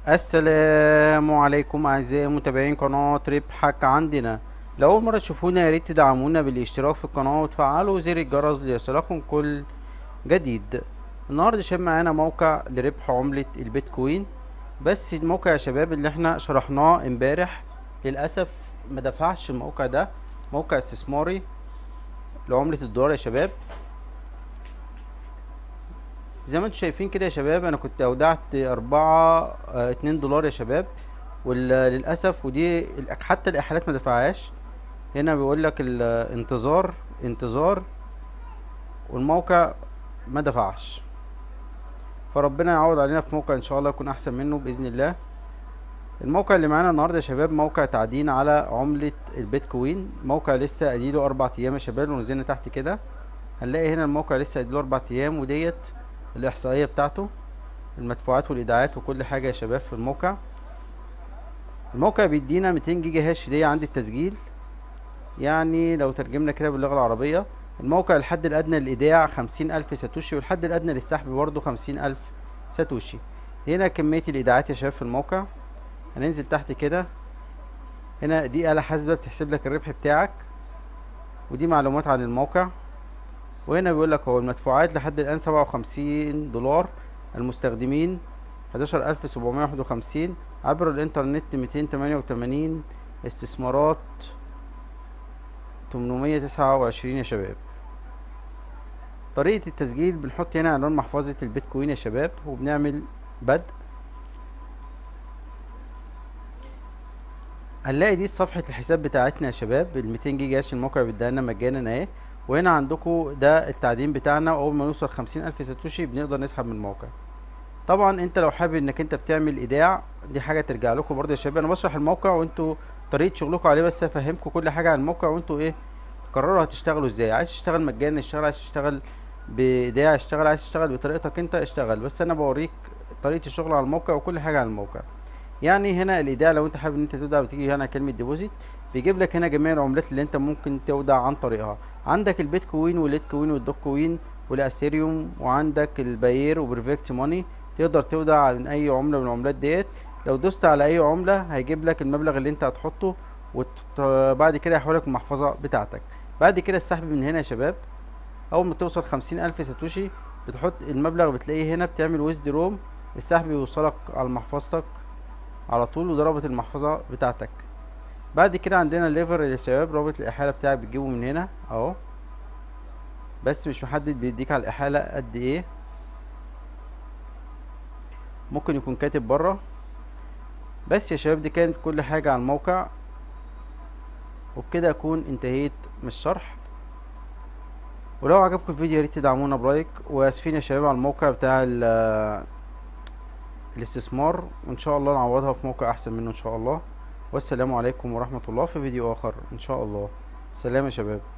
السلام عليكم اعزائي متابعين قناة ربحك عندنا لو اول مرة تشوفونا يا ريت تدعمونا بالاشتراك في القناة وتفعلوا زر الجرس ليصلكم كل جديد النهاردة شاب معانا موقع لربح عملة البيتكوين بس الموقع يا شباب اللي احنا شرحناه امبارح للأسف ما دفعش الموقع ده موقع استثماري لعملة الدولار يا شباب زي ما انتم شايفين كده يا شباب انا كنت اودعت اربعة اه اتنين دولار يا شباب وللاسف ودي ال- حتى الاحالات ما دفعهاش هنا بيقول لك الانتظار انتظار والموقع ما دفعش فربنا يعوض علينا في موقع ان شاء الله يكون احسن منه باذن الله الموقع اللي معانا النهارده يا شباب موقع تعدين على عملة البيتكوين موقع لسه اديله اربع ايام يا شباب لو نزلنا تحت كده هنلاقي هنا الموقع لسه اديله اربع ايام وديت الاحصائيه بتاعته المدفوعات والايداعات وكل حاجه يا شباب في الموقع الموقع بيدينا 200 جيجا هاش هديه عند التسجيل يعني لو ترجمنا كده باللغه العربيه الموقع الحد الادنى للايداع خمسين الف ساتوشي والحد الادنى للسحب برضه خمسين الف ساتوشي هنا كميه الايداعات يا شباب في الموقع هننزل تحت كده هنا دي آلة حاسبة بتحسب لك الربح بتاعك ودي معلومات عن الموقع وهنا بيقول لك هو المدفوعات لحد الآن سبعة وخمسين دولار المستخدمين حداشر ألف سبعمية واحد وخمسين عبر الإنترنت ميتين تمانية وتمانين استثمارات تمنمية تسعة وعشرين يا شباب طريقة التسجيل بنحط هنا عنوان محفظة البيتكوين يا شباب وبنعمل بدء هنلاقي دي صفحة الحساب بتاعتنا يا شباب ال 200 جيجا هاش الموقع بيديها لنا مجانا اهي وهنا عندكم ده التعدين بتاعنا واول ما نوصل خمسين الف ساتوشي بنقدر نسحب من الموقع طبعا انت لو حابب انك انت بتعمل ايداع دي حاجه ترجع لكم برضه يا شباب انا بشرح الموقع وانتوا طريقه شغلكم عليه بس افهمكم كل حاجه عن الموقع وانتوا ايه قرروا هتشتغلوا ازاي عايز تشتغل مجانا اشتغل عايز تشتغل بايداع اشتغل عايز تشتغل بطريقتك انت اشتغل بس انا بوريك طريقه الشغل على الموقع وكل حاجه عن الموقع يعني هنا الايداع لو انت حابب ان انت تودع بتيجي هنا كلمه ديبوزيت بيجيب لك هنا جميع العملات اللي انت ممكن تودع عن طريقها عندك البيتكوين والليتكوين والدوكوين والاثيريوم وعندك الباير وبرفكت ماني تقدر تودع من اي عمله من العملات ديت لو دوست على اي عمله هيجيب لك المبلغ اللي انت هتحطه وبعد كده هيحولك المحفظه بتاعتك بعد كده السحب من هنا يا شباب اول ما توصل خمسين الف ساتوشي بتحط المبلغ بتلاقيه هنا بتعمل ويزدروم السحب بيوصلك على محفظتك على طول وضربت المحفظة بتاعتك بعد كده عندنا الليفر يا شباب رابط الإحالة بتاعك بتجيبه من هنا اهو بس مش محدد بيديك على الإحالة قد ايه ممكن يكون كاتب بره بس يا شباب دي كانت كل حاجة على الموقع وبكده اكون انتهيت من الشرح ولو عجبكم الفيديو ياريت تدعمونا برايك واسفين يا شباب على الموقع بتاع الاستثمار وان شاء الله نعوضها في موقع احسن منه ان شاء الله والسلام عليكم ورحمة الله في فيديو اخر ان شاء الله سلام يا شباب